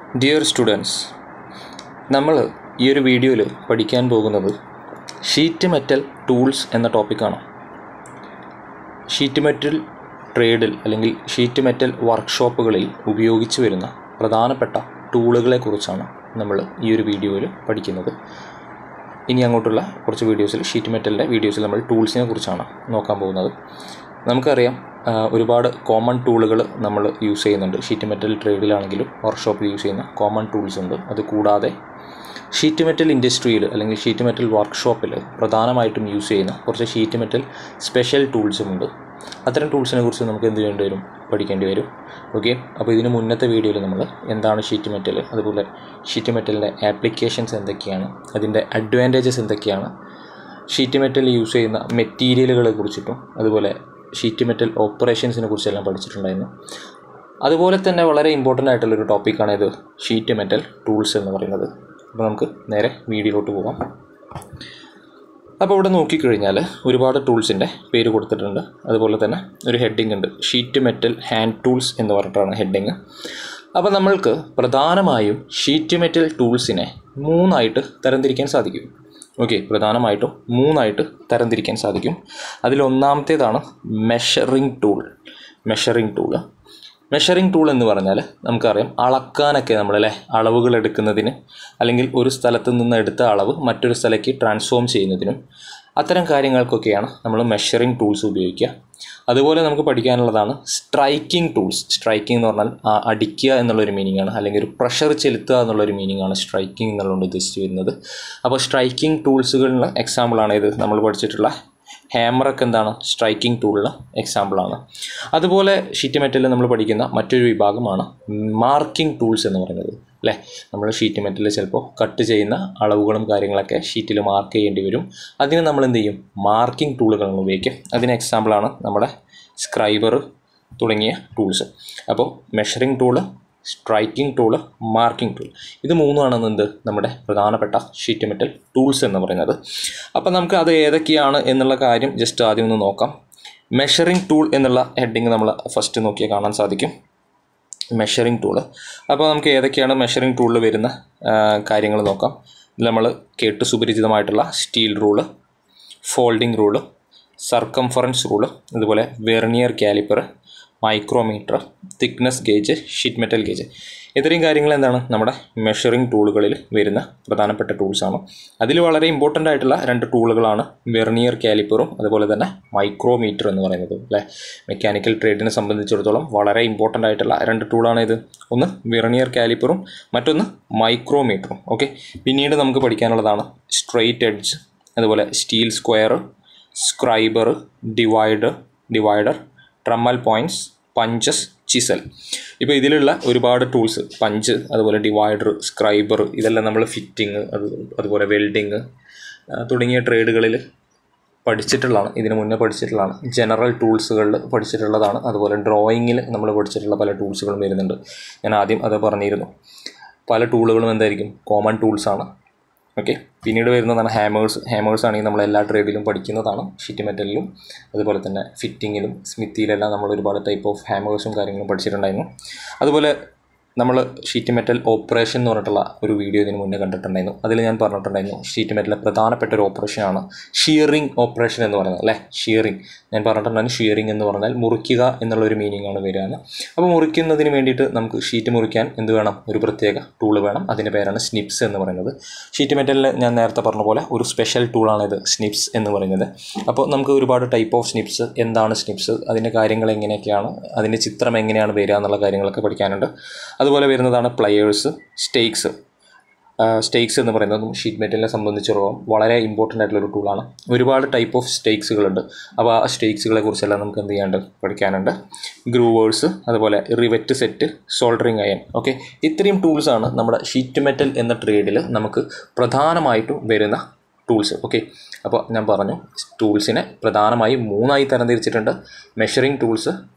dear students നമ്മൾ ഈ ഒരു വീഡിയോയിൽ പഠിക്കാൻ പോകുന്നത് ഷീറ്റ് മെറ്റൽ ടൂൾസ് എന്ന ടോപ്പിക്കാണ് ഷീറ്റ് മെറ്റൽ ട്രേഡിൽ അല്ലെങ്കിൽ ഷീറ്റ് മെറ്റൽ വർക്ക്ഷോപ്പുകളിൽ ഉപയോഗിച്ച് വരുന്ന പ്രധാനപ്പെട്ട ടൂളുകളെക്കുറിച്ചാണ് നമ്മൾ ഈ ഒരു വീഡിയോയിൽ പഠിക്കുന്നത് ഇനി അങ്ങോട്ടുള്ള കുറച്ച് വീഡിയോസിൽ ഷീറ്റ് മെറ്റലിൻ്റെ വീഡിയോസിൽ നമ്മൾ ടൂൾസിനെ കുറിച്ചാണ് നോക്കാൻ പോകുന്നത് നമുക്കറിയാം ആ, ഒരുപാട് കോമൺ ടൂളുകൾ നമ്മൾ യൂസ് ചെയ്യുന്നുണ്ട് ഷീറ്റ് മെറ്റൽ ട്രേഡിലാണെങ്കിലും വർക്ക്ഷോപ്പിൽ യൂസ് ചെയ്യുന്ന കോമൺ ടൂൾസ് ഉണ്ട് അത് കൂടാതെ ഷീറ്റ് മെറ്റൽ ഇൻഡസ്ട്രിയിൽ അല്ലെങ്കിൽ ഷീറ്റ് മെറ്റൽ വർക്ക്ഷോപ്പിൽ പ്രധാനമായിട്ടും യൂസ് ചെയ്യുന്ന കുറച്ച് ഷീറ്റ് മെറ്റൽ സ്പെഷ്യൽ ടൂൾസും ഉണ്ട് അത്തരം ടൂൾസിനെ കുറിച്ച് നമുക്ക് എന്ത് ചെയ്യേണ്ടി വരും പഠിക്കേണ്ടി വരും ഓക്കെ അപ്പോൾ ഇതിന് മുന്നത്തെ വീഡിയോയിൽ നമ്മൾ എന്താണ് ഷീറ്റ് മെറ്റൽ അതുപോലെ ഷീറ്റ് മെറ്റലിൻ്റെ ആപ്ലിക്കേഷൻസ് എന്തൊക്കെയാണ് അതിൻ്റെ അഡ്വാൻറ്റേജസ് എന്തൊക്കെയാണ് ഷീറ്റ് മെറ്റൽ യൂസ് ചെയ്യുന്ന മെറ്റീരിയലുകളെ കുറിച്ചിട്ടും അതുപോലെ ഷീറ്റ് മെറ്റൽ ഓപ്പറേഷൻസിനെ കുറിച്ചെല്ലാം പഠിച്ചിട്ടുണ്ടായിരുന്നു അതുപോലെ തന്നെ വളരെ ഇമ്പോർട്ടൻ്റ് ആയിട്ടുള്ളൊരു ടോപ്പിക്കാണ് ഇത് ഷീറ്റ് മെറ്റൽ ടൂൾസ് എന്ന് പറയുന്നത് അപ്പോൾ നമുക്ക് നേരെ വീഡിയോയിലോട്ട് പോകാം അപ്പോൾ ഇവിടെ നോക്കിക്കഴിഞ്ഞാൽ ഒരുപാട് ടൂൾസിൻ്റെ പേര് കൊടുത്തിട്ടുണ്ട് അതുപോലെ തന്നെ ഒരു ഹെഡിങ് ഉണ്ട് ഷീറ്റ് മെറ്റൽ ഹാൻഡ് ടൂൾസ് എന്ന് പറഞ്ഞിട്ടാണ് ഹെഡിങ് അപ്പോൾ നമ്മൾക്ക് പ്രധാനമായും ഷീറ്റ് മെറ്റൽ ടൂൾസിനെ മൂന്നായിട്ട് തരംതിരിക്കാൻ സാധിക്കും ഓക്കെ പ്രധാനമായിട്ടും മൂന്നായിട്ട് തരംതിരിക്കാൻ സാധിക്കും അതിലൊന്നാമത്തേതാണ് measuring tool measuring tool measuring tool എന്ന് പറഞ്ഞാൽ നമുക്കറിയാം അളക്കാനൊക്കെ നമ്മളല്ലേ അളവുകൾ എടുക്കുന്നതിന് അല്ലെങ്കിൽ ഒരു സ്ഥലത്ത് നിന്ന് എടുത്ത അളവ് മറ്റൊരു സ്ഥലത്തേക്ക് ട്രാൻസ്ഫോം ചെയ്യുന്നതിനും അത്തരം കാര്യങ്ങൾക്കൊക്കെയാണ് നമ്മൾ മെഷറിംഗ് ടൂൾസ് ഉപയോഗിക്കുക അതുപോലെ നമുക്ക് പഠിക്കാനുള്ളതാണ് സ്ട്രൈക്കിംഗ് ടൂൾസ് സ്ട്രൈക്കിംഗ് എന്ന് പറഞ്ഞാൽ ആ, അടിക്കുക എന്നുള്ളൊരു മീനിങ് ആണ് അല്ലെങ്കിൽ ഒരു പ്രഷർ ചെലുത്തുക എന്നുള്ളൊരു മീനിങ് ആണ് സ്ട്രൈക്കിംഗ് എന്നുള്ളത് ഉദ്ദേശിച്ച് വരുന്നത് അപ്പോൾ സ്ട്രൈക്കിംഗ് ടൂൾസുകളിലെ എക്സാമ്പിളാണ് ഇത് നമ്മൾ പഠിച്ചിട്ടുള്ള ഹാമറൊക്കെ എന്താണ് സ്ട്രൈക്കിംഗ് ടൂളിന് എക്സാമ്പിളാണ് അതുപോലെ ഷീറ്റ് മെറ്റലിൽ നമ്മൾ പഠിക്കുന്ന മറ്റൊരു വിഭാഗമാണ് മാർക്കിംഗ് ടൂൾസ് എന്ന് പറയുന്നത് അല്ലേ നമ്മൾ ഷീറ്റ് മെറ്റലിൽ ചിലപ്പോൾ കട്ട് ചെയ്യുന്ന അളവുകളും കാര്യങ്ങളൊക്കെ ഷീറ്റിൽ മാർക്ക് ചെയ്യേണ്ടി വരും അതിന് നമ്മൾ എന്ത് ചെയ്യും മാർക്കിംഗ് ടൂളുകളാണ് ഉപയോഗിക്കുക അതിന് എക്സാമ്പിളാണ് നമ്മുടെ സ്ക്രൈബർ തുടങ്ങിയ ടൂൾസ് അപ്പോൾ measuring tool striking tool marking tool ഇത് മൂന്നുമാണ് എന്ത് നമ്മുടെ പ്രധാനപ്പെട്ട ഷീറ്റ് മെറ്റൽ ടൂൾസ് എന്ന് പറയുന്നത് അപ്പോൾ നമുക്ക് അത് ഏതൊക്കെയാണ് എന്നുള്ള കാര്യം ജസ്റ്റ് ആദ്യം ഒന്ന് നോക്കാം മെഷറിംഗ് ടൂൾ എന്നുള്ള ഹെഡിങ് നമ്മൾ ഫസ്റ്റ് നോക്കിയാൽ കാണാൻ സാധിക്കും മെഷറിംഗ് ടൂള് അപ്പോൾ നമുക്ക് ഏതൊക്കെയാണ് മെഷറിംഗ് ടൂളിൽ വരുന്ന കാര്യങ്ങൾ നോക്കാം ഇതിൽ നമ്മൾ കേട്ട് സുപരിചിതമായിട്ടുള്ള steel rule folding rule circumference rule അതുപോലെ vernier caliper micrometer thickness gauge sheet metal gauge ഇത്രയും കാര്യങ്ങൾ എന്താണ് നമ്മുടെ മെഷറിംഗ് ടൂളുകളിൽ വരുന്ന പ്രധാനപ്പെട്ട ടൂൾസാണ് അതിൽ വളരെ ഇമ്പോർട്ടൻ്റ് ആയിട്ടുള്ള രണ്ട് ടൂളുകളാണ് വെർണിയർ കാലിപ്പറും അതുപോലെ തന്നെ മൈക്രോമീറ്റർ എന്ന് പറയുന്നത് അല്ലേ മെക്കാനിക്കൽ ട്രേഡിനെ സംബന്ധിച്ചിടത്തോളം വളരെ ഇമ്പോർട്ടൻ്റ് ആയിട്ടുള്ള രണ്ട് ടൂളാണ് ഇത് ഒന്ന് വെർണിയർ കാലിപ്പറും മറ്റൊന്ന് മൈക്രോമീറ്ററും ഓക്കെ പിന്നീട് നമുക്ക് പഠിക്കാനുള്ളതാണ് സ്ട്രെയിറ്റ് എഡ്ജ് അതുപോലെ steel square scriber divider divider trammel points punches chisel ഇപ്പോൾ ഇതിലുള്ള ഒരുപാട് ടൂൾസ് പഞ്ച് അതുപോലെ ഡിവൈഡർ സ്ക്രൈബർ ഇതെല്ലാം നമ്മൾ ഫിറ്റിങ് അത് അതുപോലെ വെൽഡിങ് തുടങ്ങിയ ട്രേഡുകളിൽ പഠിച്ചിട്ടുള്ളതാണ് ഇതിന് മുന്നേ പഠിച്ചിട്ടുള്ളതാണ് ജനറൽ ടൂൾസുകളിൽ പഠിച്ചിട്ടുള്ളതാണ് അതുപോലെ ഡ്രോയിങ്ങിൽ നമ്മൾ പഠിച്ചിട്ടുള്ള പല ടൂൾസുകളും വരുന്നുണ്ട് ഞാൻ ആദ്യം അത് പറഞ്ഞിരുന്നു പല ടൂളുകളും എന്തായിരിക്കും കോമൺ ടൂൾസാണ് ഓക്കെ പിന്നീട് വരുന്നതാണ് ഹാമേഴ്സ് ഹാമേഴ്സ് ആണെങ്കിൽ നമ്മൾ എല്ലാ ട്രേഡിലും പഠിക്കുന്നതാണ് ഷീറ്റ് മെറ്റലിലും അതുപോലെ തന്നെ ഫിറ്റിങ്ങിലും സ്മിത്തിയിലെല്ലാം നമ്മൾ ഒരുപാട് ടൈപ്പ് ഓഫ് ഹാമേഴ്സും കാര്യങ്ങളും പഠിച്ചിട്ടുണ്ടായിരുന്നു അതുപോലെ നമ്മൾ ഷീറ്റ് മെറ്റൽ ഓപ്പറേഷൻ എന്ന് പറഞ്ഞിട്ടുള്ള ഒരു വീഡിയോ ഇതിന് മുന്നേ കണ്ടിട്ടുണ്ടായിരുന്നു അതിൽ ഞാൻ പറഞ്ഞിട്ടുണ്ടായിരുന്നു ഷീറ്റ് മെറ്റലിലെ പ്രധാനപ്പെട്ട ഒരു ഓപ്പറേഷനാണ് ഷിയറിംഗ് ഓപ്പറേഷൻ എന്ന് പറയുന്നത് അല്ലേ ഷിയറിംഗ് ഞാൻ പറഞ്ഞിട്ടുണ്ടായിരുന്നു ഷിയറിംഗ് എന്ന് പറഞ്ഞാൽ മുറിക്കുക എന്നുള്ള ഒരു മീനിങ് ആണ് വരിക അപ്പോൾ മുറിക്കുന്നതിന് വേണ്ടിയിട്ട് നമുക്ക് ഷീറ്റ് മുറിക്കാൻ എന്ത് വേണം ഒരു പ്രത്യേക ടൂൾ വേണം അതിൻ്റെ പേരാണ് സ്നിപ്സ് എന്ന് പറയുന്നത് ഷീറ്റ് മെറ്റലിൽ ഞാൻ നേരത്തെ പറഞ്ഞ പോലെ ഒരു സ്പെഷ്യൽ ടൂളാണ് ഇത് സ്നിപ്സ് എന്ന് പറയുന്നത് അപ്പോൾ നമുക്ക് ഒരുപാട് ടൈപ്പ് ഓഫ് സ്നിപ്സ് എന്താണ് സ്നിപ്സ് അതിൻ്റെ കാര്യങ്ങൾ എങ്ങനെയൊക്കെയാണ് അതിൻ്റെ ചിത്രം എങ്ങനെയാണ് വരിക എന്നുള്ള കാര്യങ്ങളൊക്കെ പഠിക്കാനുണ്ട് അതുപോലെ വരുന്നതാണ് പ്ലയേഴ്സ് സ്റ്റേക്സ് സ്റ്റേക്സ് എന്ന് പറയുന്നതും ഷീറ്റ് മെറ്റലിനെ സംബന്ധിച്ചിടത്തോളം വളരെ ഇമ്പോർട്ടൻ്റ് ആയിട്ടുള്ള ഒരു ടൂളാണ് ഒരുപാട് ടൈപ്പ് ഓഫ് സ്റ്റേക്സുകളുണ്ട് അപ്പോൾ ആ സ്റ്റേക്സുകളെ കുറിച്ചെല്ലാം നമുക്ക് എന്ത് ചെയ്യാണ്ട് പഠിക്കാനുണ്ട് ഗ്രൂവേഴ്സ് അതുപോലെ rivet set soldering iron okay ഇത്രയും ടൂൾസാണ് നമ്മുടെ ഷീറ്റ് മെറ്റൽ എന്ന ട്രേഡിൽ നമുക്ക് പ്രധാനമായിട്ടും വരുന്ന ടൂൾസ് ഓക്കെ അപ്പോൾ ഞാൻ പറഞ്ഞു ടൂൾസിനെ പ്രധാനമായും മൂന്നായി തരംതിരിച്ചിട്ടുണ്ട് measuring tools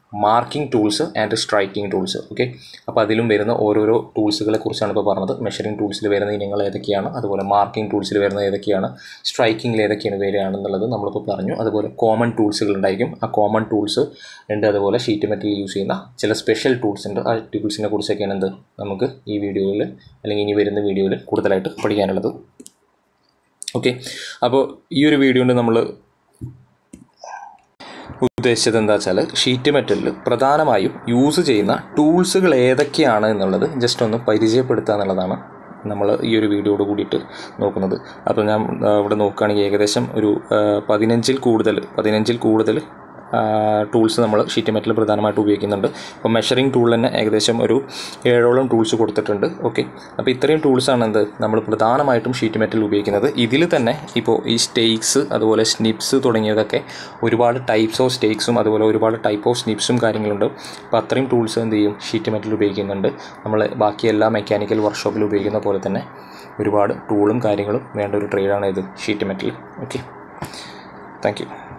marking tools and striking tools okay അപ്പോൾ അതിലും വരുന്ന ഓരോരോ ടൂൾസുകളെ കുറിച്ചാണ് ഇപ്പോൾ പറഞ്ഞത് മെഷറിംഗ് ടൂൾസിൽ വരുന്ന ഇനങ്ങൾ ഏതൊക്കെയാണ് അതുപോലെ മാർക്കിംഗ് ടൂൾസിൽ വരുന്ന ഏതൊക്കെയാണ് സ്ട്രൈക്കിങ്ങിൽ ഏതൊക്കെയാണ് വരികയാണെന്നുള്ളത് നമ്മളിപ്പോൾ പറഞ്ഞു അതുപോലെ കോമൺ ടൂൾസുകൾ ഉണ്ടായിരിക്കും ആ കോമൺ ടൂൾസ് ഉണ്ട് അതുപോലെ ഷീറ്റ് മെറ്റൽ യൂസ് ചെയ്യുന്ന ചില സ്പെഷ്യൽ ടൂൾസ് ഉണ്ട് ആ ടൂൾസിനെ കുറിച്ചൊക്കെയാണ് എന്ത് നമുക്ക് ഈ വീഡിയോയിൽ അല്ലെങ്കിൽ ഇനി വരുന്ന വീഡിയോയിൽ കൂടുതലായിട്ട് പഠിക്കാനുള്ളത് ഓക്കെ അപ്പോൾ ഈ ഒരു വീഡിയോ കൊണ്ട് നമ്മൾ ഉദ്ദേശിച്ചത് എന്താ വെച്ചാൽ ഷീറ്റ് മെറ്റലിൽ പ്രധാനമായും യൂസ് ചെയ്യുന്ന ടൂൾസുകൾ ഏതൊക്കെയാണ് എന്നുള്ളത് ജസ്റ്റ് ഒന്ന് പരിചയപ്പെടുത്തുക എന്നുള്ളതാണ് നമ്മൾ ഈ ഒരു വീഡിയോയോട് കൂടിയിട്ട് നോക്കുന്നത് അപ്പോൾ ഞാൻ ആ, ഇവിടെ നോക്കുകയാണെങ്കിൽ ഏകദേശം ഒരു ആ, പതിനഞ്ചിൽ കൂടുതൽ പതിനഞ്ചിൽ കൂടുതൽ ടൂൾസ് നമ്മൾ ഷീറ്റ് മെറ്റൽ പ്രധാനമായിട്ട് ഉപയോഗിക്കുന്നുണ്ട് ഇപ്പോൾ മെഷറിംഗ് ടൂൾ തന്നെ ഏകദേശം ഒരു ഏഴോളം ടൂൾസ് കൊടുത്തിട്ടുണ്ട് ഓക്കെ അപ്പോൾ ഇത്രയും ടൂൾസാണ് എന്ത് നമ്മൾ പ്രധാനമായിട്ടും ഷീറ്റ് മെറ്റൽ ഉപയോഗിക്കുന്നത് ഇതിൽ തന്നെ ഇപ്പോൾ ഈ സ്റ്റേക്സ് അതുപോലെ സ്നിപ്സ് തുടങ്ങിയതൊക്കെ ഒരുപാട് ടൈപ്സ് ഓഫ് സ്റ്റേക്സും അതുപോലെ ഒരുപാട് ടൈപ്പ് ഓഫ് സ്നിപ്സും കാര്യങ്ങളുണ്ട് അപ്പോൾ അത്രയും ടൂൾസ് എന്ത് ചെയ്യും ഷീറ്റ് മെറ്റൽ ഉപയോഗിക്കുന്നുണ്ട് നമ്മൾ ബാക്കി എല്ലാ മെക്കാനിക്കൽ വർക്ക്ഷോപ്പിൽ ഉപയോഗിക്കുന്ന പോലെ തന്നെ ഒരുപാട് ടൂളും കാര്യങ്ങളും വേണ്ട ഒരു ട്രേഡാണ് ഇത് sheet metal okay thank U